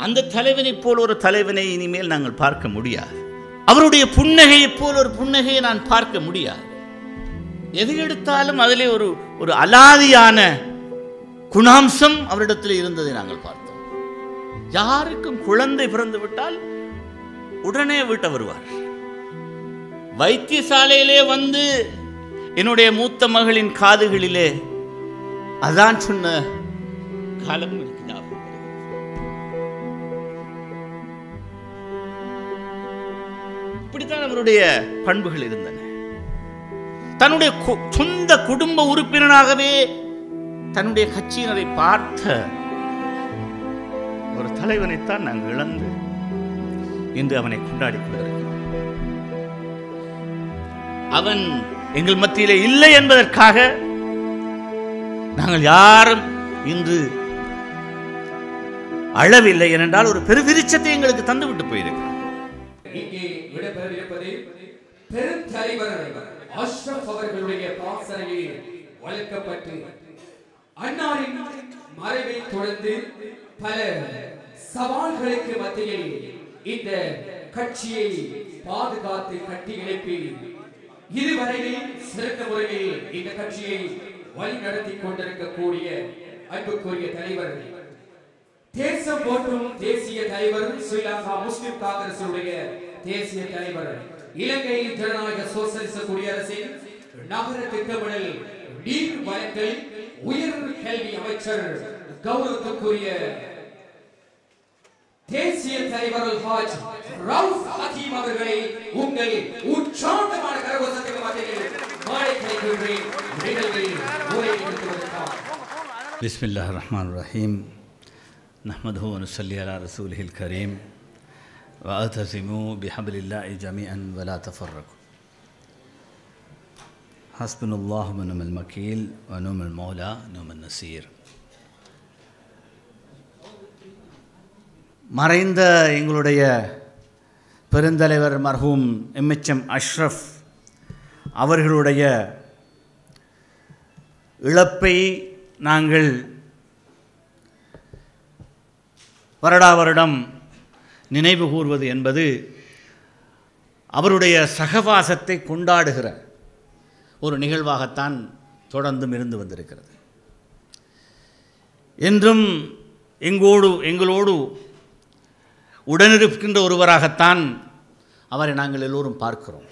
அந்த தலைவனைப் போல் ஒரு தலைவனை இனிமேல் நாங்கள் பார்க்க முடியாது அவருடைய புன்னகையைப் போல் ஒரு புன்னகையை நான் பார்க்க முடியாது எது எடுத்தாலும் அதிலே ஒரு ஒரு அலாதியான குணாம்சம் அவரிடத்தில் இருந்ததை நாங்கள் பார்த்தோம் யாருக்கும் குழந்தை பிறந்து விட்டால் உடனே வீட்டை வருவார் வைத்தியசாலையிலே வந்து என்னுடைய மூத்த மகளின் காதுகளிலே அதான் சொன்ன காலம் எனக்கு ஞாபகம் வருகிறது. இப்படித்தான் அவருடைய பண்புகள் இருந்தன தன்னுடைய கு- சொந்த குடும்ப உறுப்பினராகவே தன்னுடைய கட்சியினரை பார்த்த ஒரு தலைவனைத்தான் நாங்கள் இழந்து இன்று அவனை கொண்டாடி கொண்டிருக்கிறோம் அவன் எங்கள் மத்தியிலே இல்லை என்பதற்காக நாங்கள் யாரும் இன்று அழவில்லை ஏனென்றால் ஒரு பெருவிருச்சத்தை எங்களுக்கு தந்துவிட்டு போயிருக்கிறார் இங்கே விடைபெறவிருப்பது பெருந்தலைவர் அஷ்ரப் அவர்களுடைய பாசறையில் வளர்க்கப்பட்டு அன்னாரின் மறைவை தொடர்ந்து பல சவால்களுக்கு மத்தியில் இந்த கட்சியை பாதுகாத்து கட்டி எழுப்பி இதுவரையில் சிறந்த முறையில் இந்த கட்சியை வழிநடத்தி கொண்டிருக்கக்கூடிய அன்புக்குரிய தலைவர் தேசம் போற்றும் தேசிய தலைவர் ஸ்ரீலங்கா முஸ்லிம் காங்கிரசுடைய தேசிய தலைவர் இலங்கை ஜனநாயக சோசலிச குடியரசின் நகர திட்டமிடல் நீர் வழங்கல் உயர் கல்வி அமைச்சர் கௌரவத்துக்குரிய தேசிய தலைவர் ஹாஜ் ரவுஃப் ஹக்கீம் அவர்களை உங்கள் உற்சாகமான கரகோஷத்துக்கு மத்தியில் மாலை கிடைக்கின்றேன் நிகழ்வில் உரை நிறுத்துவதற்காக بسم الله الرحمن الرحيم نحمده ونصلي على رسوله الكريم واعتصموا بحبل الله جميعا ولا تفرقوا حسبنا الله ونعم المكيل ونعم المولى ونعم النصير மறைந்த எங்களுடைய பெருந்தலைவர் மர்ஹூம் எம்எச்எம் அஷ்ரஃப் அவர்களுடைய இழப்பை நாங்கள் வருடா வருடம் நினைவு கூர்வது என்பது அவருடைய சகவாசத்தை கொண்டாடுகிற ஒரு நிகழ்வாகத்தான் தொடர்ந்தும் இருந்து வந்திருக்கிறது என்றும் எங்கோடு எங்களோடு உடனிருக்கின்ற ஒருவராகத்தான் அவரை நாங்கள் எல்லோரும் பார்க்கிறோம்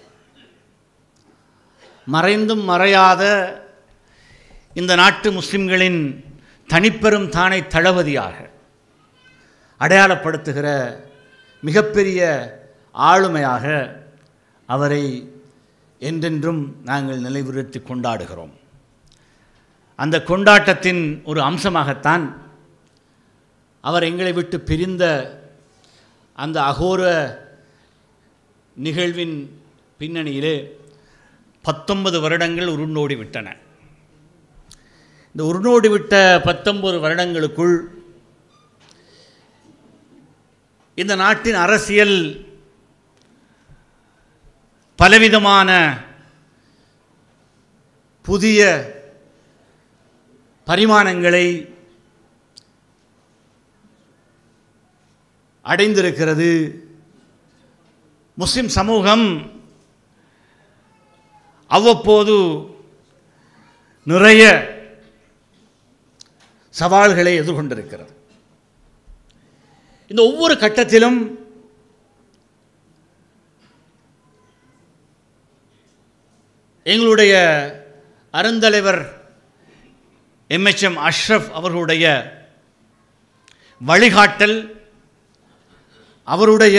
மறைந்தும் மறையாத இந்த நாட்டு முஸ்லிம்களின் தனிப்பெரும் தானை தளபதியாக அடையாளப்படுத்துகிற மிகப்பெரிய ஆளுமையாக அவரை என்றென்றும் நாங்கள் நிலைவுறுத்தி கொண்டாடுகிறோம் அந்த கொண்டாட்டத்தின் ஒரு அம்சமாகத்தான் அவர் எங்களை விட்டு பிரிந்த அந்த அகோர நிகழ்வின் பின்னணியிலே பத்தொன்பது வருடங்கள் உருண்டோடி விட்டன இந்த உருண்டோடி விட்ட பத்தொன்பது வருடங்களுக்குள் இந்த நாட்டின் அரசியல் பலவிதமான புதிய பரிமாணங்களை அடைந்திருக்கிறது முஸ்லிம் சமூகம் அவ்வப்போது நிறைய சவால்களை எதிர்கொண்டிருக்கிறது இந்த ஒவ்வொரு கட்டத்திலும் எங்களுடைய அருந்தலைவர் எம்எச்எம் அஷ்ரஃப் அவர்களுடைய வழிகாட்டல் அவருடைய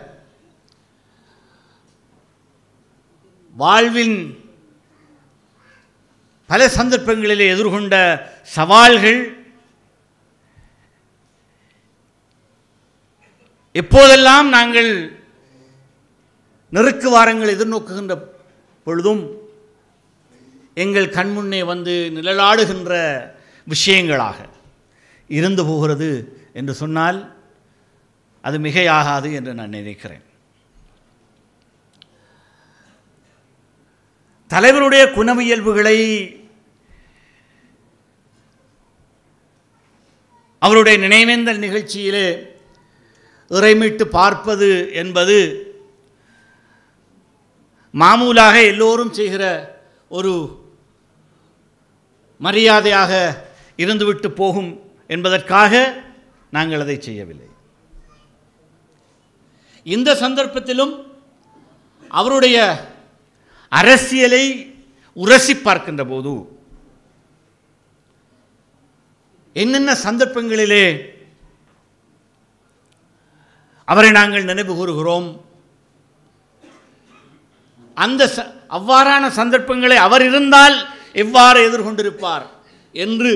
வாழ்வின் பல சந்தர்ப்பங்களிலே எதிர்கொண்ட சவால்கள் எப்போதெல்லாம் நாங்கள் நெருக்கு வாரங்கள் எதிர்நோக்குகின்ற பொழுதும் எங்கள் கண்முன்னே வந்து நிழலாடுகின்ற விஷயங்களாக இருந்து போகிறது என்று சொன்னால் அது மிகையாகாது என்று நான் நினைக்கிறேன் தலைவருடைய குணமியல்புகளை அவருடைய நினைவேந்தல் நிகழ்ச்சியிலே இறைமிட்டு பார்ப்பது என்பது மாமூலாக எல்லோரும் செய்கிற ஒரு மரியாதையாக இருந்துவிட்டு போகும் என்பதற்காக நாங்கள் அதை செய்யவில்லை இந்த சந்தர்ப்பத்திலும் அவருடைய அரசியலை உரசி பார்க்கின்ற போது என்னென்ன சந்தர்ப்பங்களிலே அவரை நாங்கள் நினைவு கூறுகிறோம் அந்த ச அவ்வாறான சந்தர்ப்பங்களை அவர் இருந்தால் எவ்வாறு எதிர்கொண்டிருப்பார் என்று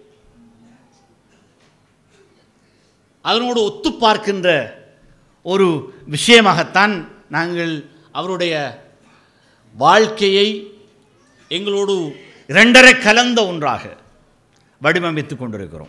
அதனோடு ஒத்து பார்க்கின்ற ஒரு விஷயமாகத்தான் நாங்கள் அவருடைய வாழ்க்கையை எங்களோடு இரண்டரை கலந்த ஒன்றாக வடிவமைத்துக் கொண்டிருக்கிறோம்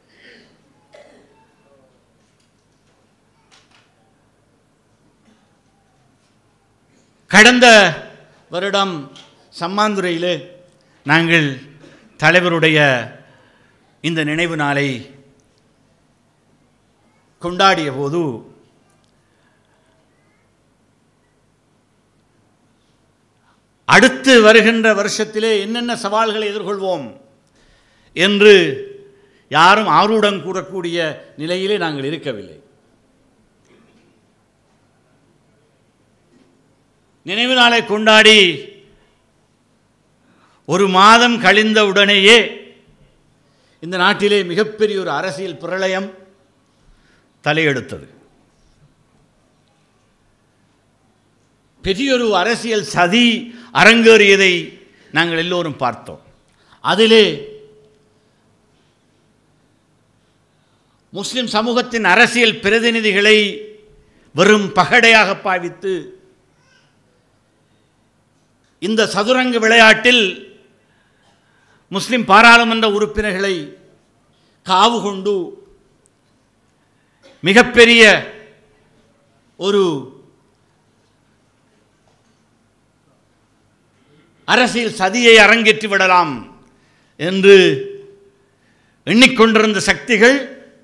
கடந்த வருடம் சம்மாந்துறையிலே நாங்கள் தலைவருடைய இந்த நினைவு நாளை கொண்டாடிய போது அடுத்து வருகின்ற வருஷத்திலே என்னென்ன சவால்களை எதிர்கொள்வோம் என்று யாரும் ஆர்வடன் கூறக்கூடிய நிலையிலே நாங்கள் இருக்கவில்லை நினைவு நாளை கொண்டாடி ஒரு மாதம் கழிந்த உடனேயே இந்த நாட்டிலே மிகப்பெரிய ஒரு அரசியல் பிரளயம் தலையெடுத்தது பெரியொரு அரசியல் சதி அரங்கேறியதை நாங்கள் எல்லோரும் பார்த்தோம் அதிலே முஸ்லிம் சமூகத்தின் அரசியல் பிரதிநிதிகளை வெறும் பகடையாக பாவித்து இந்த சதுரங்க விளையாட்டில் முஸ்லிம் பாராளுமன்ற உறுப்பினர்களை காவு கொண்டு மிகப்பெரிய ஒரு அரசியல் சதியை அரங்கேற்றி விடலாம் என்று எண்ணிக்கொண்டிருந்த சக்திகள்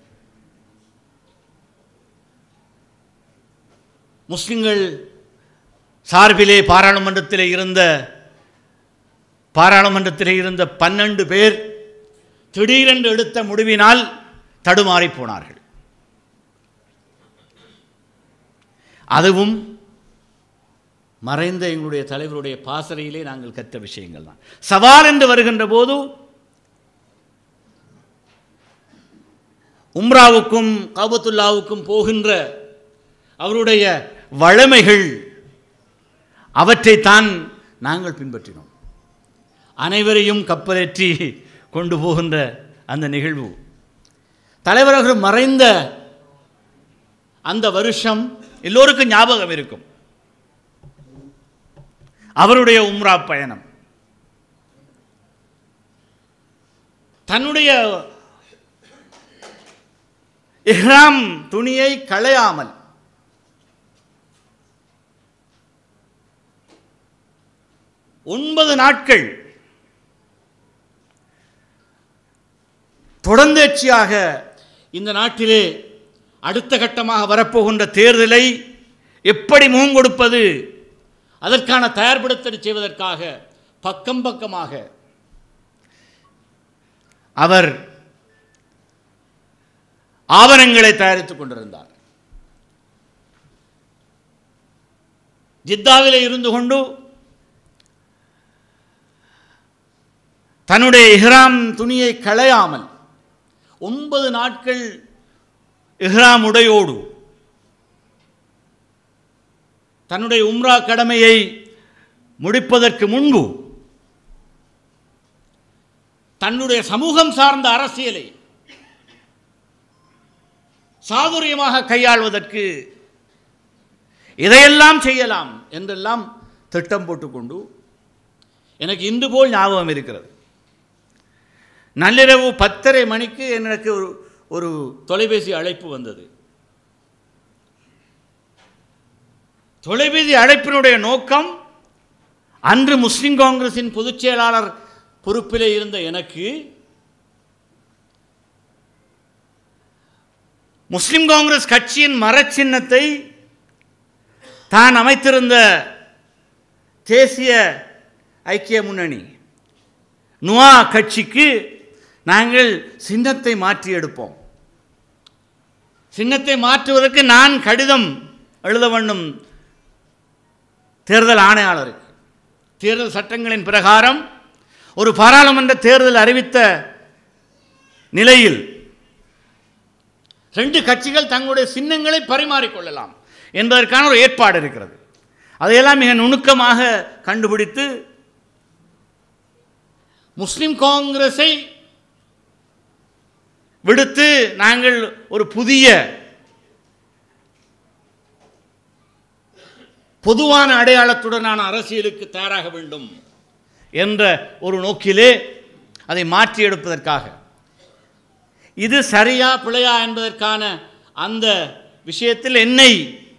முஸ்லிம்கள் சார்பிலே பாராளுமன்றத்திலே இருந்த பாராளுமன்றத்திலே இருந்த பன்னெண்டு பேர் திடீரென்று எடுத்த முடிவினால் தடுமாறி போனார்கள் அதுவும் மறைந்த எங்களுடைய தலைவருடைய பாசறையிலே நாங்கள் கற்ற விஷயங்கள் தான் சவால் என்று வருகின்ற போது உம்ராவுக்கும் காபத்துல்லாவுக்கும் போகின்ற அவருடைய வழமைகள் அவற்றைத்தான் நாங்கள் பின்பற்றினோம் அனைவரையும் கப்பலேற்றி கொண்டு போகின்ற அந்த நிகழ்வு தலைவர்கள் மறைந்த அந்த வருஷம் எல்லோருக்கும் ஞாபகம் இருக்கும் அவருடைய உம்ரா பயணம் தன்னுடைய இஹ்ராம் துணியை களையாமல் ஒன்பது நாட்கள் தொடர்ந்தேர்ச்சியாக இந்த நாட்டிலே அடுத்த கட்டமாக வரப்போகின்ற தேர்தலை எப்படி முகம் கொடுப்பது அதற்கான தயார்படுத்தல் செய்வதற்காக பக்கம் பக்கமாக அவர் ஆவணங்களை தயாரித்துக் கொண்டிருந்தார் ஜித்தாவிலே இருந்து கொண்டு தன்னுடைய இஹ்ராம் துணியை களையாமல் ஒன்பது நாட்கள் இஹ்ராம் உடையோடு தன்னுடைய உம்ரா கடமையை முடிப்பதற்கு முன்பு தன்னுடைய சமூகம் சார்ந்த அரசியலை சாதுரியமாக கையாள்வதற்கு இதையெல்லாம் செய்யலாம் என்றெல்லாம் திட்டம் போட்டுக்கொண்டு எனக்கு இன்று போல் ஞாபகம் இருக்கிறது நள்ளிரவு பத்தரை மணிக்கு எனக்கு ஒரு ஒரு தொலைபேசி அழைப்பு வந்தது தொலைபேசி அழைப்பினுடைய நோக்கம் அன்று முஸ்லிம் காங்கிரசின் பொதுச் செயலாளர் பொறுப்பிலே இருந்த எனக்கு முஸ்லிம் காங்கிரஸ் கட்சியின் மரச்சின்னத்தை தான் அமைத்திருந்த தேசிய ஐக்கிய முன்னணி நுவா கட்சிக்கு நாங்கள் சின்னத்தை மாற்றி எடுப்போம் சின்னத்தை மாற்றுவதற்கு நான் கடிதம் எழுத வேண்டும் தேர்தல் ஆணையாளருக்கு தேர்தல் சட்டங்களின் பிரகாரம் ஒரு பாராளுமன்ற தேர்தல் அறிவித்த நிலையில் ரெண்டு கட்சிகள் தங்களுடைய சின்னங்களை பரிமாறிக்கொள்ளலாம் என்பதற்கான ஒரு ஏற்பாடு இருக்கிறது அதையெல்லாம் மிக நுணுக்கமாக கண்டுபிடித்து முஸ்லிம் காங்கிரஸை விடுத்து நாங்கள் ஒரு புதிய பொதுவான அடையாளத்துடனான அரசியலுக்கு தயாராக வேண்டும் என்ற ஒரு நோக்கிலே அதை மாற்றி எடுப்பதற்காக இது சரியா பிழையா என்பதற்கான அந்த விஷயத்தில் என்னை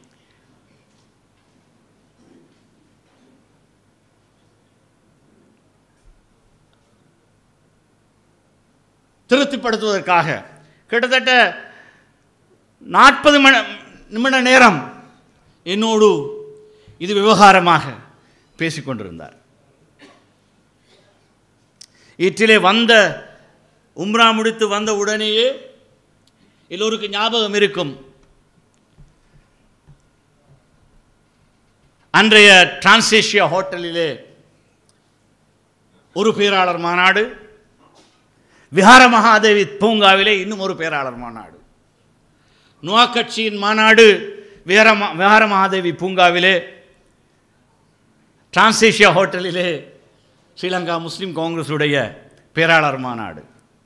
திருப்திப்படுத்துவதற்காக கிட்டத்தட்ட நாற்பது மணி நிமிட நேரம் என்னோடு இது விவகாரமாக பேசிக்கொண்டிருந்தார் ஈற்றிலே வந்த உம்ரா முடித்து வந்த உடனேயே எல்லோருக்கும் ஞாபகம் இருக்கும் அன்றைய டிரான்சேஷியா ஹோட்டலிலே ஒரு பேராளர் மாநாடு விஹார மகாதேவி பூங்காவிலே இன்னும் ஒரு பேராளர் மாநாடு நுவா கட்சியின் மாநாடு விஹார ம- விஹார மகாதேவி பூங்காவிலே டிரான்சேஷியா ஹோட்டலிலே ஸ்ரீலங்கா முஸ்லிம் காங்கிரஸுடைய பேராளர் மாநாடு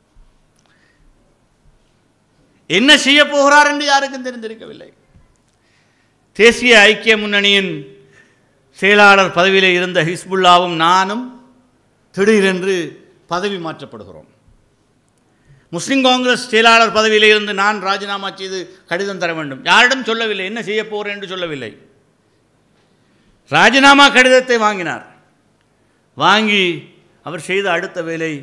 என்ன செய்ய போகிறார் என்று யாருக்கும் தெரிந்திருக்கவில்லை தேசிய ஐக்கிய முன்னணியின் செயலாளர் பதவியிலே இருந்த ஹிஸ்புல்லாவும் நானும் திடீரென்று பதவி மாற்றப்படுகிறோம் முஸ்லிம் காங்கிரஸ் செயலாளர் பதவியிலே இருந்து நான் ராஜினாமா செய்து கடிதம் தர வேண்டும் யாரிடம் சொல்லவில்லை என்ன செய்ய போகிறேன் என்று சொல்லவில்லை ராஜினாமா கடிதத்தை வாங்கினார் வாங்கி அவர் செய்த அடுத்த வேலை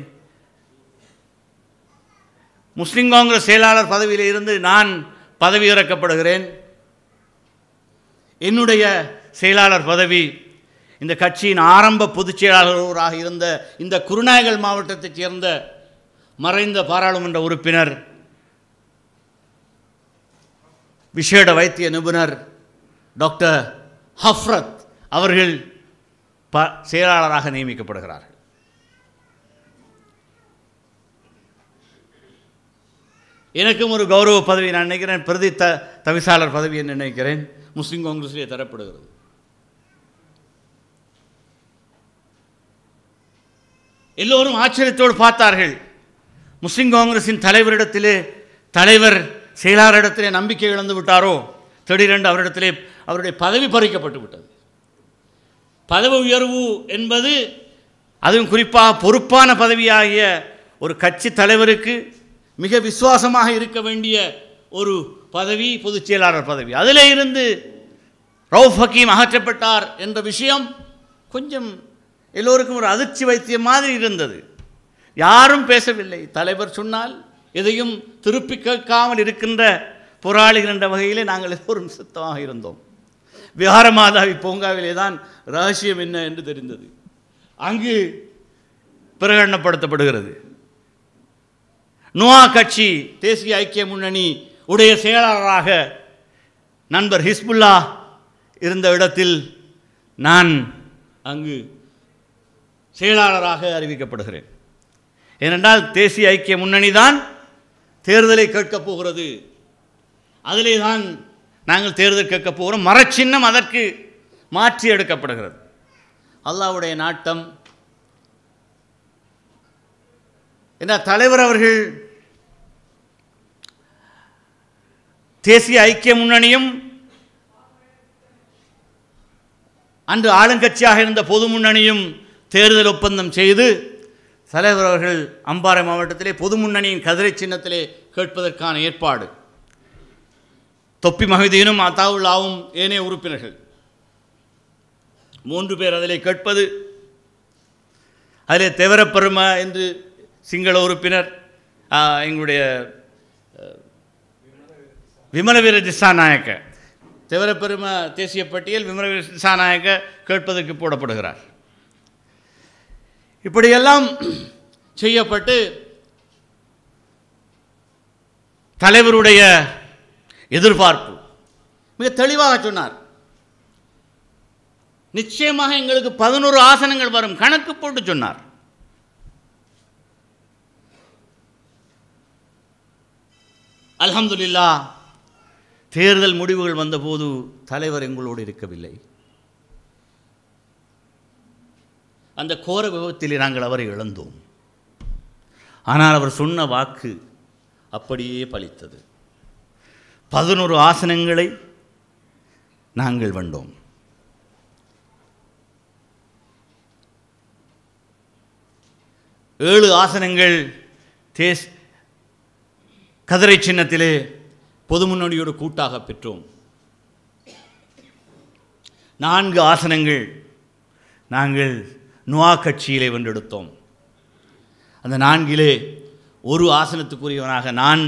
முஸ்லிம் காங்கிரஸ் செயலாளர் பதவியில் இருந்து நான் பதவி இறக்கப்படுகிறேன் என்னுடைய செயலாளர் பதவி இந்த கட்சியின் ஆரம்ப பொதுச் செயலாளராக இருந்த இந்த குருநாயகல் மாவட்டத்தைச் சேர்ந்த மறைந்த பாராளுமன்ற உறுப்பினர் விசேட வைத்திய நிபுணர் டாக்டர் ஹஃப்ரத் அவர்கள் ப செயலாளராக நியமிக்கப்படுகிறார்கள் எனக்கும் ஒரு கௌரவ பதவி நான் நினைக்கிறேன் பிரதி த தவிசாளர் பதவி என்று நினைக்கிறேன் முஸ்லீம் காங்கிரஸிலே தரப்படுகிறது எல்லோரும் ஆச்சரியத்தோடு பார்த்தார்கள் முஸ்லிம் காங்கிரஸின் தலைவரிடத்திலே தலைவர் செயலாளரிடத்திலே நம்பிக்கை இழந்து விட்டாரோ திடீரென்று அவரிடத்திலே அவருடைய பதவி பறிக்கப்பட்டு விட்டது பதவி உயர்வு என்பது அதுவும் குறிப்பாக பொறுப்பான பதவியாகிய ஒரு கட்சி தலைவருக்கு மிக விசுவாசமாக இருக்க வேண்டிய ஒரு பதவி பொதுச் செயலாளர் பதவி அதிலே இருந்து ரவுஃப் ஹக்கீம் அகற்றப்பட்டார் என்ற விஷயம் கொஞ்சம் எல்லோருக்கும் ஒரு அதிர்ச்சி வைத்தியம் மாதிரி இருந்தது யாரும் பேசவில்லை தலைவர் சொன்னால் எதையும் திருப்பி கேட்காமல் இருக்கின்ற போராளிகள் என்ற வகையிலே நாங்கள் எல்லோரும் சுத்தமாக இருந்தோம் விஹாரமாதாவி பூங்காவிலே தான் ரகசியம் என்ன என்று தெரிந்தது அங்கு பிரகடனப்படுத்தப்படுகிறது நுவா கட்சி தேசிய ஐக்கிய முன்னணி உடைய செயலாளராக நண்பர் ஹிஸ்புல்லா இருந்த இடத்தில் நான் அங்கு செயலாளராக அறிவிக்கப்படுகிறேன் ஏனென்றால் தேசிய ஐக்கிய முன்னணி தான் தேர்தலை கேட்கப் போகிறது அதிலே தான் நாங்கள் தேர்தல் கேட்கப் போகிறோம் மரச்சின்னம் அதற்கு மாற்றி எடுக்கப்படுகிறது அல்லாவுடைய நாட்டம் என்ன தலைவர் அவர்கள் தேசிய ஐக்கிய முன்னணியும் அன்று ஆளுங்கட்சியாக இருந்த பொது முன்னணியும் தேர்தல் ஒப்பந்தம் செய்து தலைவர் அவர்கள் அம்பாறை மாவட்டத்திலே பொது முன்னணியின் கதிரை சின்னத்திலே கேட்பதற்கான ஏற்பாடு தொப்பி மஹிதீனும் அத்தாவுல்லாவும் ஏனைய உறுப்பினர்கள் மூன்று பேர் அதிலே கேட்பது அதிலே தேவரப்பெரும என்று சிங்கள உறுப்பினர் ஆ, எங்களுடைய அ, விமலவீர திசாநாயக்க திவரப்பெரும தேசிய பட்டியல் விமலவீர திசாநாயக்க கேட்பதற்கு போடப்படுகிறார் இப்படியெல்லாம் செய்யப்பட்டு தலைவருடைய எதிர்பார்ப்பு மிக தெளிவாக சொன்னார் நிச்சயமாக எங்களுக்கு பதினோரு ஆசனங்கள் வரும் கணக்கு போட்டு சொன்னார் அல்ஹம்துலில்லா தேர்தல் முடிவுகள் வந்தபோது தலைவர் எங்களோடு இருக்கவில்லை அந்த கோர விபத்திலே நாங்கள் அவரை இழந்தோம் ஆனால் அவர் சொன்ன வாக்கு அப்படியே பலித்தது பதினோரு ஆசனங்களை நாங்கள் வென்றோம் ஏழு ஆசனங்கள் தேஸ் கதிரை சின்னத்திலே பொது முன்னணியோடு கூட்டாக பெற்றோம் நான்கு ஆசனங்கள் நாங்கள் நுவா கட்சியிலே வென்றெடுத்தோம் அந்த நான்கிலே ஒரு ஆசனத்துக்குரியவனாக நான்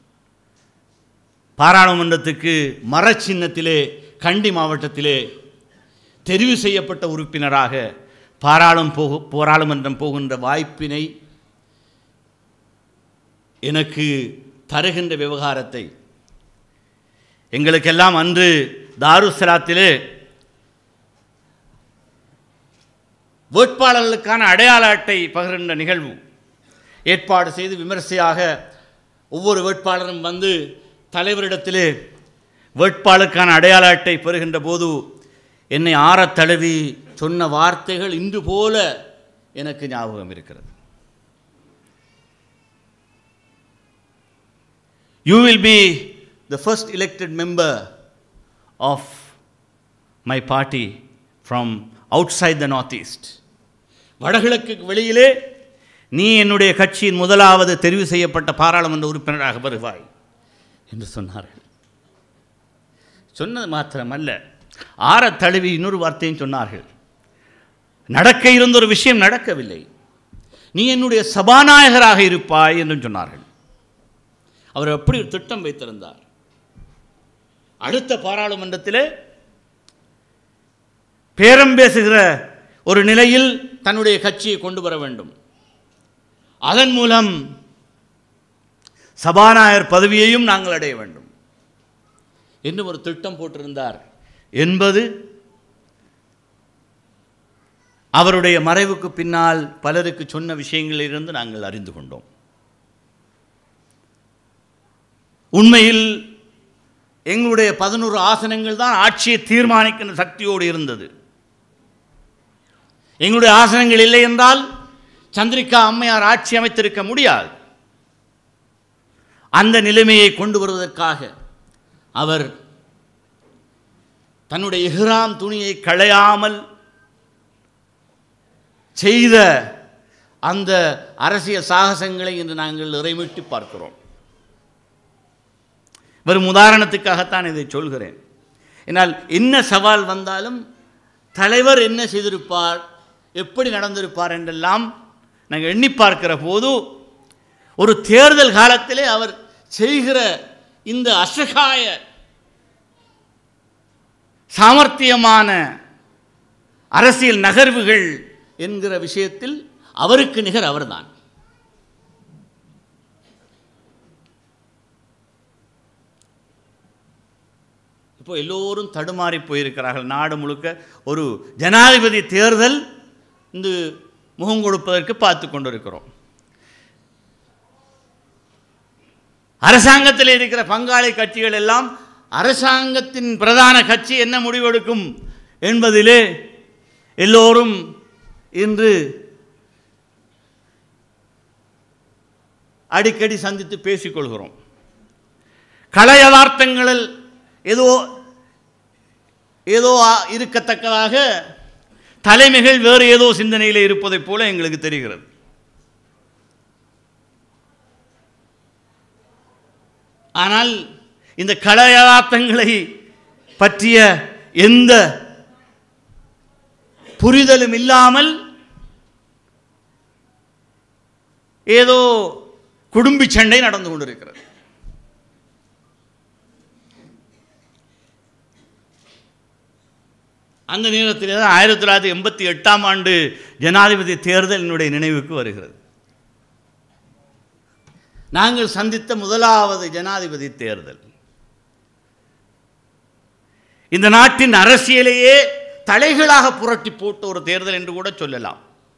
பாராளுமன்றத்துக்கு மரச்சின்னத்திலே கண்டி மாவட்டத்திலே தெரிவு செய்யப்பட்ட உறுப்பினராக பாராளும் போகு பாராளுமன்றம் போகின்ற வாய்ப்பினை எனக்கு தருகின்ற விவகாரத்தை எங்களுக்கெல்லாம் அன்று தாருசலாத்திலே வேட்பாளர்களுக்கான அடையாள அட்டை பகிர்கின்ற நிகழ்வு ஏற்பாடு செய்து விமர்சையாக ஒவ்வொரு வேட்பாளரும் வந்து தலைவரிடத்திலே வேட்பாளருக்கான அடையாள அட்டை பெறுகின்ற போது என்னை ஆறத் தழுவி சொன்ன வார்த்தைகள் இன்று போல எனக்கு ஞாபகம் இருக்கிறது You will be the first elected member of my party from outside the northeast. வடகிழக்கு வெளியிலே நீ என்னுடைய கட்சியின் முதலாவது தெரிவு செய்யப்பட்ட பாராளுமன்ற உறுப்பினராக வருவாய் என்று சொன்னார்கள் சொன்னது மாத்திரமல்ல ஆற தழுவி இன்னொரு வார்த்தையும் சொன்னார்கள் நடக்க இருந்த ஒரு விஷயம் நடக்கவில்லை நீ என்னுடைய சபாநாயகராக இருப்பாய் என்றும் சொன்னார்கள் அவர் எப்படி ஒரு திட்டம் வைத்திருந்தார் அடுத்த பாராளுமன்றத்திலே பேரம் பேசுகிற ஒரு நிலையில் தன்னுடைய கட்சியை கொண்டு வர வேண்டும் அதன் மூலம் சபாநாயகர் பதவியையும் நாங்கள் அடைய வேண்டும் என்று ஒரு திட்டம் போட்டிருந்தார் என்பது அவருடைய மறைவுக்கு பின்னால் பலருக்கு சொன்ன விஷயங்களிலிருந்து நாங்கள் அறிந்து கொண்டோம் உண்மையில் எங்களுடைய பதினோரு ஆசனங்கள் தான் ஆட்சியை தீர்மானிக்கின்ற சக்தியோடு இருந்தது எங்களுடைய ஆசனங்கள் இல்லை என்றால் சந்திரிகா அம்மையார் ஆட்சி அமைத்திருக்க முடியாது அந்த நிலைமையை கொண்டு வருவதற்காக அவர் தன்னுடைய இஹ்ராம் துணியை களையாமல் செய்த அந்த அரசியல் சாகசங்களை இன்று நாங்கள் இறைமிட்டு பார்க்கிறோம் வெறும் உதாரணத்துக்காகத்தான் இதை சொல்கிறேன் என்னால் என்ன சவால் வந்தாலும் தலைவர் என்ன செய்திருப்பார் எப்படி நடந்திருப்பார் என்றெல்லாம் நாங்கள் எண்ணி பார்க்கிற போது ஒரு தேர்தல் காலத்திலே அவர் செய்கிற இந்த அசகாய சாமர்த்தியமான அரசியல் நகர்வுகள் என்கிற விஷயத்தில் அவருக்கு நிகர் அவர்தான் இப்போ எல்லோரும் தடுமாறி போயிருக்கிறார்கள் நாடு முழுக்க ஒரு ஜனாதிபதி தேர்தல் இந்த முகம் கொடுப்பதற்கு பார்த்து கொண்டிருக்கிறோம் அரசாங்கத்தில் இருக்கிற பங்காளி கட்சிகள் எல்லாம் அரசாங்கத்தின் பிரதான கட்சி என்ன முடிவெடுக்கும் என்பதிலே எல்லோரும் இன்று அடிக்கடி சந்தித்து பேசிக்கொள்கிறோம் கள யதார்த்தங்களில் ஏதோ ஏதோ ஆ- இருக்கத்தக்கதாக தலைமைகள் வேறு ஏதோ சிந்தனையில் இருப்பதைப் போல எங்களுக்கு தெரிகிறது ஆனால் இந்த கள யதார்த்தங்களை பற்றிய எந்த புரிதலும் இல்லாமல் ஏதோ குடும்பி சண்டை நடந்து கொண்டிருக்கிறது அந்த நேரத்தில் தான் ஆயிரத்தி தொள்ளாயிரத்தி எண்பத்தி எட்டாம் ஆண்டு ஜனாதிபதி தேர்தல் என்னுடைய நினைவுக்கு வருகிறது நாங்கள் சந்தித்த முதலாவது ஜனாதிபதி தேர்தல் இந்த நாட்டின் அரசியலையே தலைகளாக புரட்டி போட்ட ஒரு தேர்தல் என்று கூட சொல்லலாம்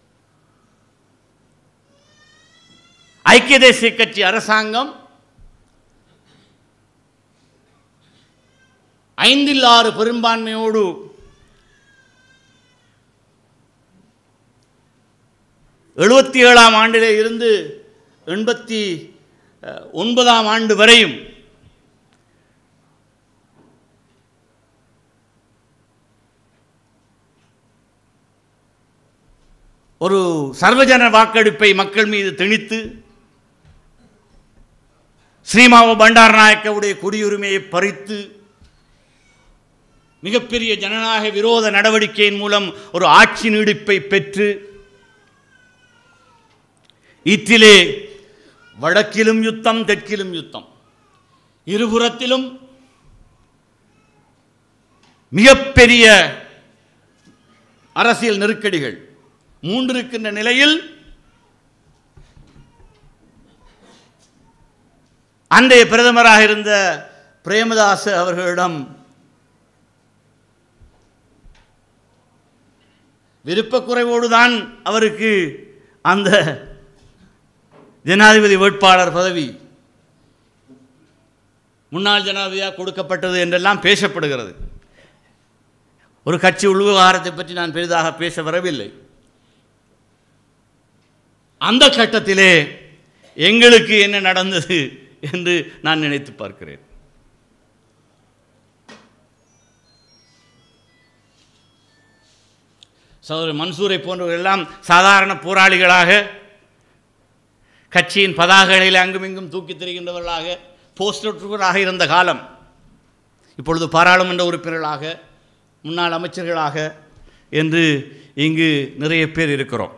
ஐக்கிய தேசிய கட்சி அரசாங்கம் ஐந்தில் ஆறு பெரும்பான்மையோடு எழுபத்தி ஏழாம் ஆண்டிலே இருந்து எண்பத்தி அஹ், ஒன்பதாம் ஆண்டு வரையும் ஒரு சர்வஜன வாக்கெடுப்பை மக்கள் மீது திணித்து ஸ்ரீமாவ பண்டாரநாயக்கவுடைய குடியுரிமையை பறித்து மிகப்பெரிய ஜனநாயக விரோத நடவடிக்கையின் மூலம் ஒரு ஆட்சி நீடிப்பை பெற்று ஈற்றிலே வடக்கிலும் யுத்தம் தெற்கிலும் யுத்தம் இருபுறத்திலும் மிகப்பெரிய அரசியல் நெருக்கடிகள் மூன்று இருக்கின்ற நிலையில் அன்றைய பிரதமராக இருந்த பிரேமதாஸ் அவர்களிடம் விருப்பக்குறைவோடு தான் அவருக்கு அந்த ஜனாதிபதி வேட்பாளர் பதவி முன்னாள் ஜனாதிபதியாக கொடுக்கப்பட்டது என்றெல்லாம் பேசப்படுகிறது ஒரு கட்சி உள்விவகாரத்தை பற்றி நான் பெரிதாக பேச வரவில்லை அந்த கட்டத்திலே எங்களுக்கு என்ன நடந்தது என்று நான் நினைத்து பார்க்கிறேன் சகோதரர் மன்சூரை போன்றவர்கள் எல்லாம் சாதாரண போராளிகளாக கட்சியின் பதாகைகளில் அங்குமிங்கும் தூக்கித் திரிகின்றவர்களாக போஸ்டராக இருந்த காலம் இப்பொழுது பாராளுமன்ற உறுப்பினர்களாக முன்னாள் அமைச்சர்களாக என்று இங்கு நிறைய பேர் இருக்கிறோம்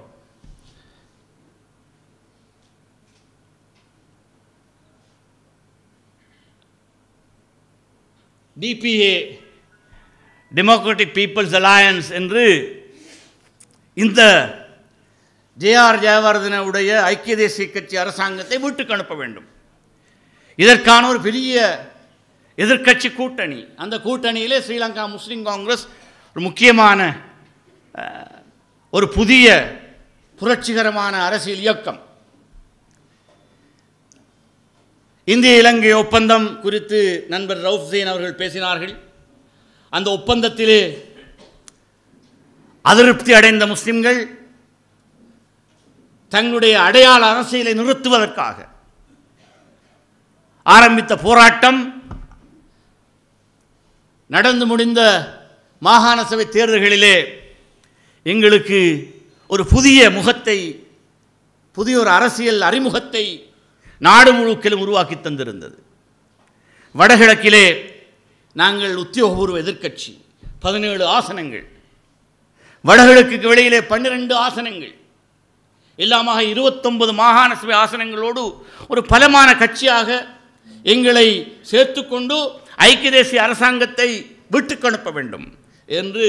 டிபிஏ டெமோக்ராட்டிக் பீப்புள்ஸ் அலையன்ஸ் என்று இந்த ஜேஆர் ஜெயவர்தனுடைய ஐக்கிய தேசிய கட்சி அரசாங்கத்தை வீட்டுக்கு அனுப்ப வேண்டும் இதற்கான ஒரு பெரிய எதிர்க்கட்சி கூட்டணி அந்த கூட்டணியிலே ஸ்ரீலங்கா முஸ்லீம் காங்கிரஸ் ஒரு முக்கியமான அஹ், ஒரு புதிய புரட்சிகரமான அரசியல் இயக்கம் இந்திய இலங்கை ஒப்பந்தம் குறித்து நண்பர் ரவுஃப் ஜெயின் அவர்கள் பேசினார்கள் அந்த ஒப்பந்தத்திலே அதிருப்தி அடைந்த முஸ்லிம்கள் தங்களுடைய அடையாள அரசியலை நிறுத்துவதற்காக ஆரம்பித்த போராட்டம் நடந்து முடிந்த மாகாண சபை தேர்தல்களிலே எங்களுக்கு ஒரு புதிய முகத்தை புதிய ஒரு அரசியல் அறிமுகத்தை நாடு முழுக்கிலும் உருவாக்கி தந்திருந்தது வடகிழக்கிலே நாங்கள் உத்தியோகபூர்வ எதிர்க்கட்சி பதினேழு ஆசனங்கள் வடகிழக்குக்கு வெளியிலே பன்னிரண்டு ஆசனங்கள் எல்லாமாக இருபத்தொன்பது மாகாண சபை ஆசனங்களோடு ஒரு பலமான கட்சியாக எங்களை சேர்த்துக்கொண்டு ஐக்கிய தேசிய அரசாங்கத்தை விட்டுக்கு அனுப்ப வேண்டும் என்று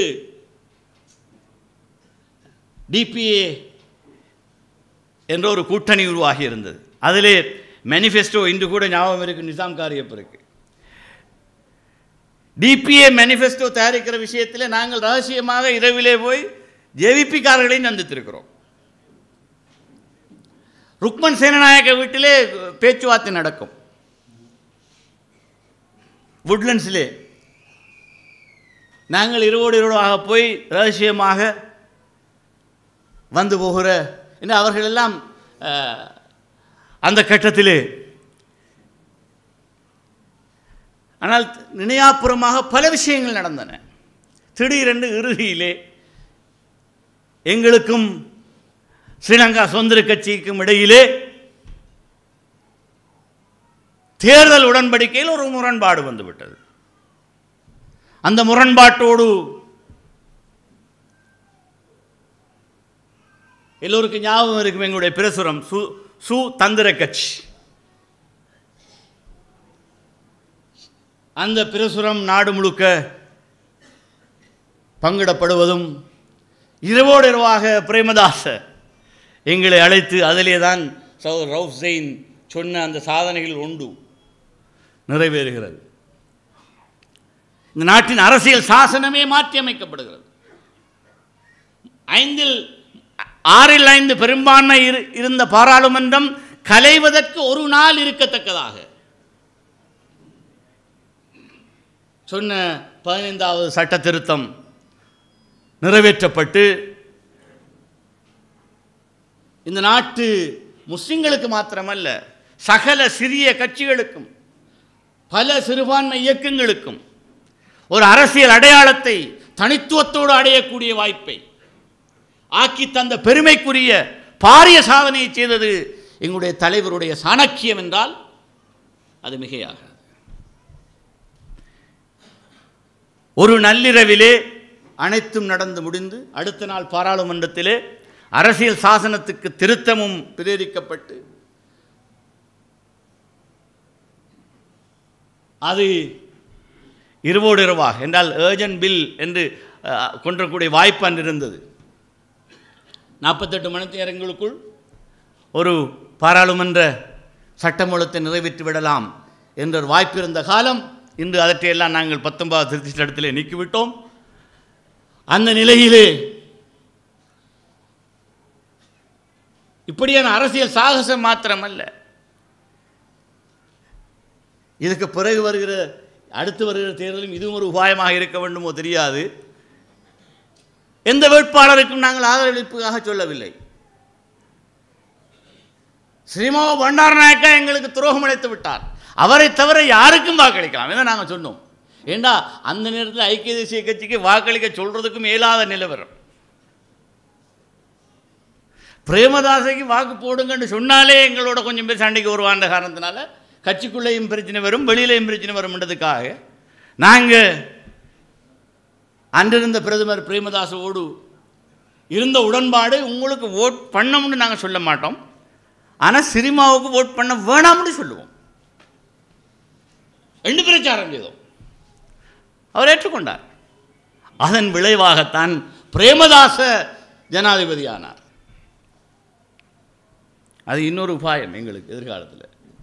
டிபிஏ என்ற ஒரு கூட்டணி உருவாகி இருந்தது அதிலே மேனிஃபெஸ்டோ இன்று கூட ஞாபகம் இருக்கு நிசாம் காரியப்பருக்கு டிபிஏ மேனிஃபெஸ்டோ தயாரிக்கிற விஷயத்தில் நாங்கள் ரகசியமாக இரவிலே போய் ஜேவிபிக்காரர்களையும் சந்தித்திருக்கிறோம் ருக்மன் சேனநாயக்க வீட்டிலே பேச்சுவார்த்தை நடக்கும் வுட்லண்ட்ஸிலே நாங்கள் இருவோடு இருவோடாக போய் ரகசியமாக வந்து போகிற என்ன அவர்கள் எல்லாம் அஹ், அந்த கட்டத்திலே ஆனால் நினையாப்புறமாக பல விஷயங்கள் நடந்தன திடீரென்று இறுதியிலே எங்களுக்கும் ஸ்ரீலங்கா சுதந்திர கட்சிக்கும் இடையிலே தேர்தல் உடன்படிக்கையில் ஒரு முரண்பாடு வந்துவிட்டது அந்த முரண்பாட்டோடு எல்லோருக்கும் ஞாபகம் இருக்கும் எங்களுடைய பிரசுரம் சு சு தந்திர கட்சி அந்த பிரசுரம் நாடு முழுக்க பங்கிடப்படுவதும் இரவோடு இரவாக பிரேமதாச எங்களை அழைத்து அதிலே தான் சௌர் ரவுஃப் ஜெயின் சொன்ன அந்த சாதனைகள் உண்டு நிறைவேறுகிறது இந்த நாட்டின் அரசியல் சாசனமே மாற்றி அமைக்கப்படுகிறது ஐந்தில் ஆறில் ஐந்து பெரும்பான்மை இரு இருந்த பாராளுமன்றம் கலைவதற்கு ஒரு நாள் இருக்கத்தக்கதாக சொன்ன பதினைந்தாவது சட்ட திருத்தம் நிறைவேற்றப்பட்டு இந்த நாட்டு முஸ்லிம்களுக்கு மாத்திரமல்ல சகல சிறிய கட்சிகளுக்கும் பல சிறுபான்மை இயக்கங்களுக்கும் ஒரு அரசியல் அடையாளத்தை தனித்துவத்தோடு அடையக்கூடிய வாய்ப்பை ஆக்கி தந்த பெருமைக்குரிய பாரிய சாதனையை செய்தது எங்களுடைய தலைவருடைய சாணக்கியம் என்றால் அது மிகையாக ஒரு நள்ளிரவிலே அனைத்தும் நடந்து முடிந்து அடுத்த நாள் பாராளுமன்றத்திலே அரசியல் சாசனத்துக்கு திருத்தமும் பிரேரிக்கப்பட்டு அது இரவோடு இரவாக என்றால் ஏர்ஜென்ட் பில் என்று அஹ், கொன்றக்கூடிய வாய்ப்பு அன்று இருந்தது நாற்பத்தெட்டு மணி நேரங்களுக்குள் ஒரு பாராளுமன்ற சட்டமூலத்தை நிறைவேற்றி விடலாம் என்ற ஒரு வாய்ப்பு இருந்த காலம் இன்று அதற்றையெல்லாம் நாங்கள் பத்தொன்பதாவது திருச்சி இடத்திலே நீக்கிவிட்டோம் அந்த நிலையிலே இப்படியான அரசியல் சாகசம் மாத்திரமல்ல இதுக்கு பிறகு வருகிற அடுத்து வருகிற தேர்தலும் இதுவும் ஒரு உபாயமாக இருக்க வேண்டுமோ தெரியாது எந்த வேட்பாளருக்கும் நாங்கள் ஆதரவளிப்புக்காக சொல்லவில்லை ஸ்ரீமாவோ பண்டாரநாயக்கா எங்களுக்கு துரோகம் அளித்து விட்டார் அவரை தவிர யாருக்கும் வாக்களிக்கலாம் இதை நாங்கள் சொன்னோம் ஏண்டா அந்த நேரத்தில் ஐக்கிய தேசிய கட்சிக்கு வாக்களிக்க சொல்றதுக்கும் இயலாத நிலவரம் பிரேமதாசைக்கு வாக்கு போடுங்கன்னு சொன்னாலே எங்களோட கொஞ்சம் பேர் சண்டைக்கு வருவான்ற காரணத்தினால கட்சிக்குள்ளேயும் பிரச்சனை வரும் வெளியிலையும் பிரச்சனை வரும்ன்றதுக்காக நாங்கள் அன்றிருந்த பிரதமர் பிரேமதாசோடு இருந்த உடன்பாடு உங்களுக்கு ஓட் பண்ணோம்னு நாங்கள் சொல்ல மாட்டோம் ஆனால் சினிமாவுக்கு ஓட் பண்ண வேணாம்னு சொல்லுவோம் ரெண்டு பிரச்சாரம் செய்தோம் அவர் ஏற்றுக்கொண்டார் அதன் விளைவாகத்தான் பிரேமதாச ஜனாதிபதி ஆனார் அது இன்னொரு உபாயம் எங்களுக்கு எதிர்காலத்தில்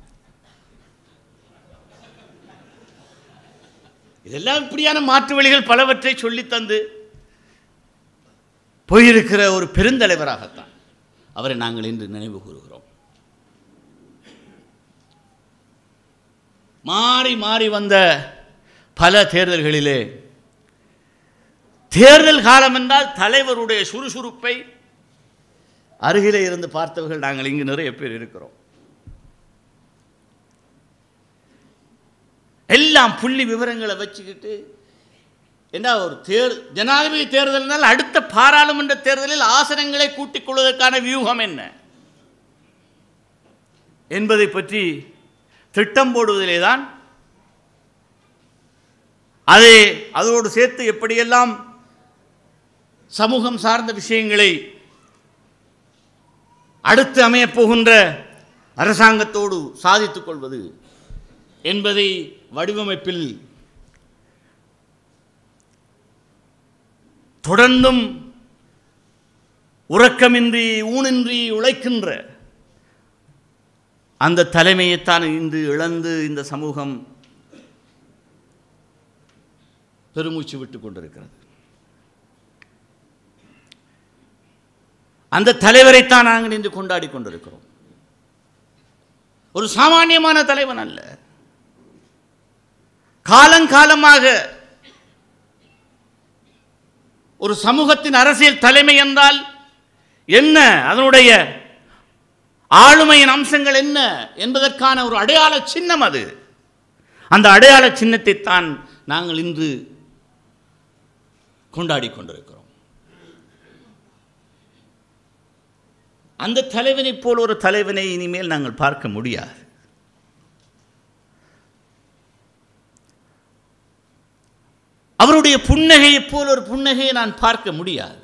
இதெல்லாம் இப்படியான மாற்று வழிகள் பலவற்றை சொல்லித் தந்து போயிருக்கிற ஒரு பெருந்தலைவராகத்தான் அவரை நாங்கள் இன்று நினைவு கூறுகிறோம் மாறி மாறி வந்த பல தேர்தல்களிலே தேர்தல் காலம் என்றால் தலைவருடைய சுறுசுறுப்பை அருகிலே இருந்து பார்த்தவர்கள் நாங்கள் இங்கு நிறைய பேர் இருக்கிறோம் எல்லாம் புள்ளி விவரங்களை வச்சுக்கிட்டு என்ன ஒரு தேர் ஜனாதிபதி தேர்தல்னால் அடுத்த பாராளுமன்ற தேர்தலில் ஆசனங்களை கூட்டிக் கொள்வதற்கான வியூகம் என்ன என்பதை பற்றி திட்டம் போடுவதிலே தான் அதை அதோடு சேர்த்து எப்படியெல்லாம் சமூகம் சார்ந்த விஷயங்களை அடுத்து அமையப் போகின்ற அரசாங்கத்தோடு சாதித்துக் கொள்வது என்பதை வடிவமைப்பில் தொடர்ந்தும் உறக்கமின்றி ஊனின்றி உழைக்கின்ற அந்த தலைமையைத்தான் இன்று இழந்து இந்த சமூகம் பெருமூச்சு விட்டு கொண்டிருக்கிறது அந்த தலைவரைத்தான் நாங்கள் இன்று கொண்டாடி கொண்டிருக்கிறோம் ஒரு சாமானியமான தலைவன் அல்ல காலங்காலமாக ஒரு சமூகத்தின் அரசியல் தலைமை என்றால் என்ன அதனுடைய ஆளுமையின் அம்சங்கள் என்ன என்பதற்கான ஒரு அடையாள சின்னம் அது அந்த அடையாள சின்னத்தை தான் நாங்கள் இன்று கொண்டாடி கொண்டிருக்கிறோம் அந்த தலைவனைப் போல் ஒரு தலைவனை இனிமேல் நாங்கள் பார்க்க முடியாது அவருடைய புன்னகையைப் போல் ஒரு புன்னகையை நான் பார்க்க முடியாது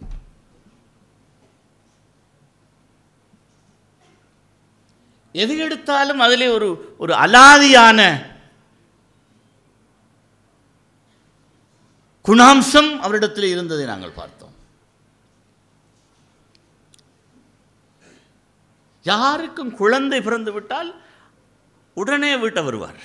எது எடுத்தாலும் அதிலே ஒரு ஒரு அலாதியான குணாம்சம் அவரிடத்தில் இருந்ததை நாங்கள் பார்த்தோம் யாருக்கும் குழந்தை பிறந்து விட்டால் உடனே வீட்டை வருவார்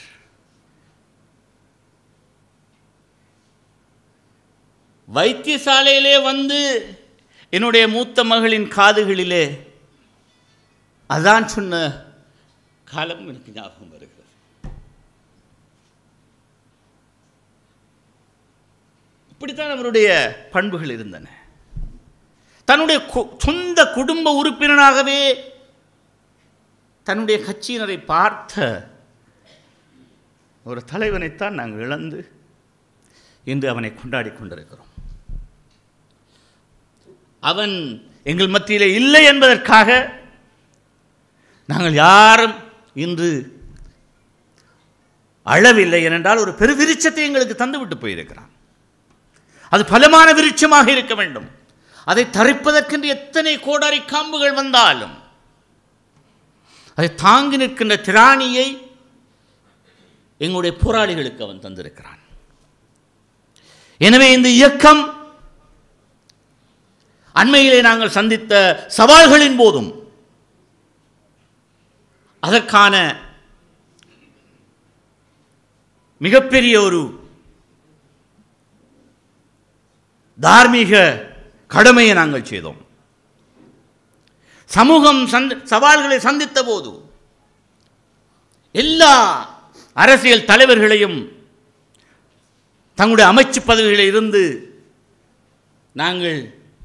வைத்தியசாலையிலே வந்து என்னுடைய மூத்த மகளின் காதுகளிலே அதான் சொன்ன காலம் எனக்கு ஞாபகம் வருகிறது இப்படித்தான் அவருடைய பண்புகள் இருந்தன தன்னுடைய கு- சொந்த குடும்ப உறுப்பினராகவே தன்னுடைய கட்சியினரை பார்த்த ஒரு தலைவனைத்தான் நாங்கள் இழந்து இன்று அவனை கொண்டாடி கொண்டிருக்கிறோம் அவன் எங்கள் மத்தியிலே இல்லை என்பதற்காக நாங்கள் யாரும் இன்று அழவில்லை ஏனென்றால் ஒரு பெரு விருட்சத்தை எங்களுக்கு தந்துவிட்டு போயிருக்கிறான் அது பலமான விருட்சமாக இருக்க வேண்டும் அதை தரிப்பதற்கென்று எத்தனை கோடாரி காம்புகள் வந்தாலும் அதை தாங்கி நிற்கின்ற திராணியை எங்களுடைய போராளிகளுக்கு அவன் தந்திருக்கிறான் எனவே இந்த இயக்கம் அண்மையிலே நாங்கள் சந்தித்த சவால்களின் போதும் அதற்கான மிகப்பெரிய ஒரு தார்மீக கடமையை நாங்கள் செய்தோம் சமூகம் சந்தி சவால்களை சந்தித்த போது எல்லா அரசியல் தலைவர்களையும் தங்களுடைய அமைச்சு பதவிகளில் இருந்து நாங்கள்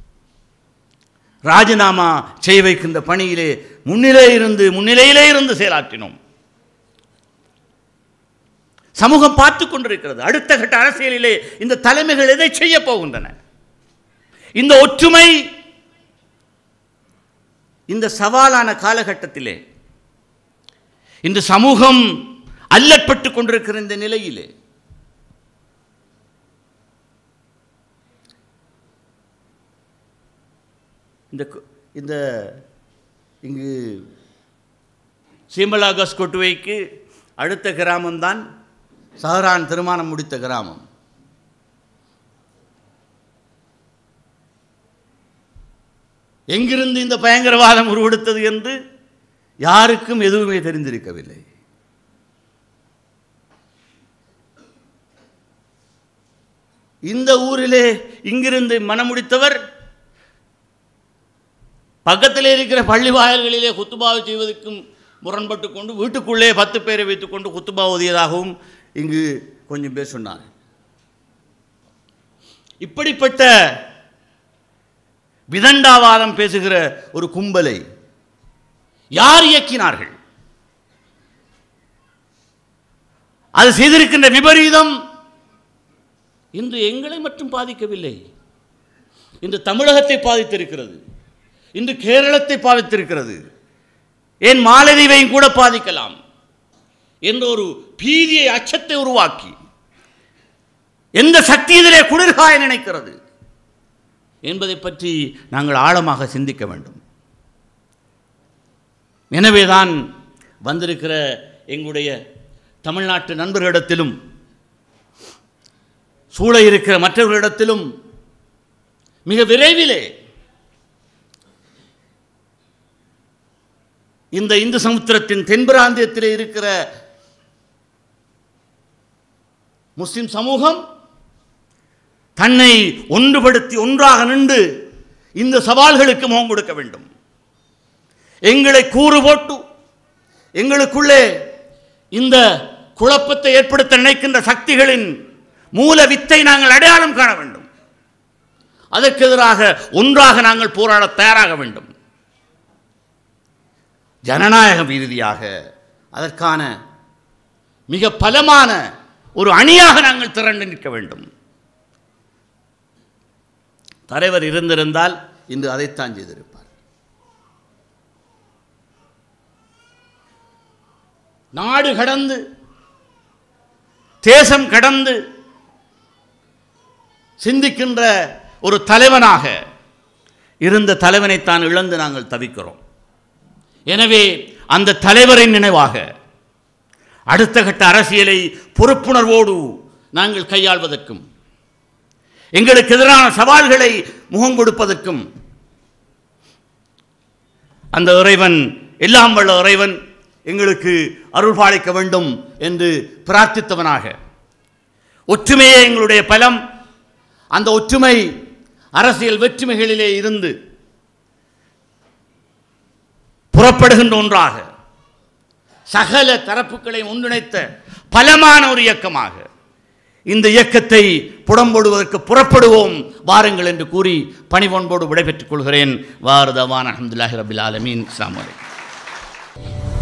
ராஜினாமா செய்ய வைக்கின்ற பணியிலே முன்னிலே இருந்து முன்னிலையிலே இருந்து செயலாற்றினோம் சமூகம் பார்த்து கொண்டிருக்கிறது அடுத்த கட்ட அரசியலிலே இந்த தலைமைகள் எதை செய்ய போகின்றன இந்த ஒற்றுமை இந்த சவாலான காலகட்டத்திலே இந்த சமூகம் அல்லற்பட்டு கொண்டிருக்கிற இந்த நிலையிலே இந்த கு- இந்த இங்கு சீமலாகஸ் கொட்டுவைக்கு அடுத்த கிராமம்தான் சஹரான் திருமணம் முடித்த கிராமம் எங்கிருந்து இந்த பயங்கரவாதம் உருவெடுத்தது என்று யாருக்கும் எதுவுமே தெரிந்திருக்கவில்லை இந்த ஊரிலே இங்கிருந்து மனமுடித்தவர் பக்கத்தில் இருக்கிற பள்ளி வாயல்களிலே குத்துபாவை செய்வதற்கும் முரண்பட்டு கொண்டு வீட்டுக்குள்ளே பத்து பேரை வைத்துக்கொண்டு குத்துபா ஓதியதாகவும் இங்கு கொஞ்சம் பேர் சொன்னார் இப்படிப்பட்ட விதண்டாவாதம் பேசுகிற ஒரு கும்பலை யார் இயக்கினார்கள் அது செய்திருக்கின்ற விபரீதம் இன்று எங்களை மட்டும் பாதிக்கவில்லை இன்று தமிழகத்தை பாதித்திருக்கிறது இன்று கேரளத்தை பாதித்திருக்கிறது ஏன் மாலதீவையும் கூட பாதிக்கலாம் என்ற ஒரு பீதியை அச்சத்தை உருவாக்கி எந்த சக்தி இதிலே குளிர்காய நினைக்கிறது என்பதை பற்றி நாங்கள் ஆழமாக சிந்திக்க வேண்டும் எனவேதான் வந்திருக்கிற எங்களுடைய தமிழ்நாட்டு நண்பர்களிடத்திலும் சூழ இருக்கிற மற்றவர்களிடத்திலும் மிக விரைவிலே இந்த இந்து சமுத்திரத்தின் தென்பிராந்தியத்திலே இருக்கிற முஸ்லிம் சமூகம் தன்னை ஒன்றுபடுத்தி ஒன்றாக நின்று இந்த சவால்களுக்கு முகம் கொடுக்க வேண்டும் எங்களை கூறு போட்டு எங்களுக்குள்ளே இந்த குழப்பத்தை ஏற்படுத்த நினைக்கின்ற சக்திகளின் மூல வித்தை நாங்கள் அடையாளம் காண வேண்டும் அதற்கு எதிராக ஒன்றாக நாங்கள் போராட தயாராக வேண்டும் ஜனநாயக ரீதியாக அதற்கான மிக பலமான ஒரு அணியாக நாங்கள் திரண்டு நிற்க வேண்டும் தலைவர் இருந்திருந்தால் இன்று அதைத்தான் செய்திருப்பார் நாடு கடந்து தேசம் கடந்து சிந்திக்கின்ற ஒரு தலைவனாக இருந்த தலைவனைத்தான் இழந்து நாங்கள் தவிக்கிறோம் எனவே அந்த தலைவரின் நினைவாக அடுத்த கட்ட அரசியலை பொறுப்புணர்வோடு நாங்கள் கையாள்வதற்கும் எங்களுக்கு எதிரான சவால்களை முகம் கொடுப்பதற்கும் அந்த இறைவன் எல்லாம் வல்ல இறைவன் எங்களுக்கு அருள் பாலிக்க வேண்டும் என்று பிரார்த்தித்தவனாக ஒற்றுமையே எங்களுடைய பலம் அந்த ஒற்றுமை அரசியல் வெற்றுமைகளிலே இருந்து புறப்படுகின்ற ஒன்றாக சகல தரப்புகளை ஒன்றிணைத்த பலமான ஒரு இயக்கமாக இந்த இயக்கத்தை புடம்போடுவதற்கு புறப்படுவோம் வாருங்கள் என்று கூறி பணிவொன்போடு விடைபெற்றுக் கொள்கிறேன் வாரதவான் அஹமதுல்லாஹி ரபில் ஆலமீன் இஸ்லாம் வலைக்கம்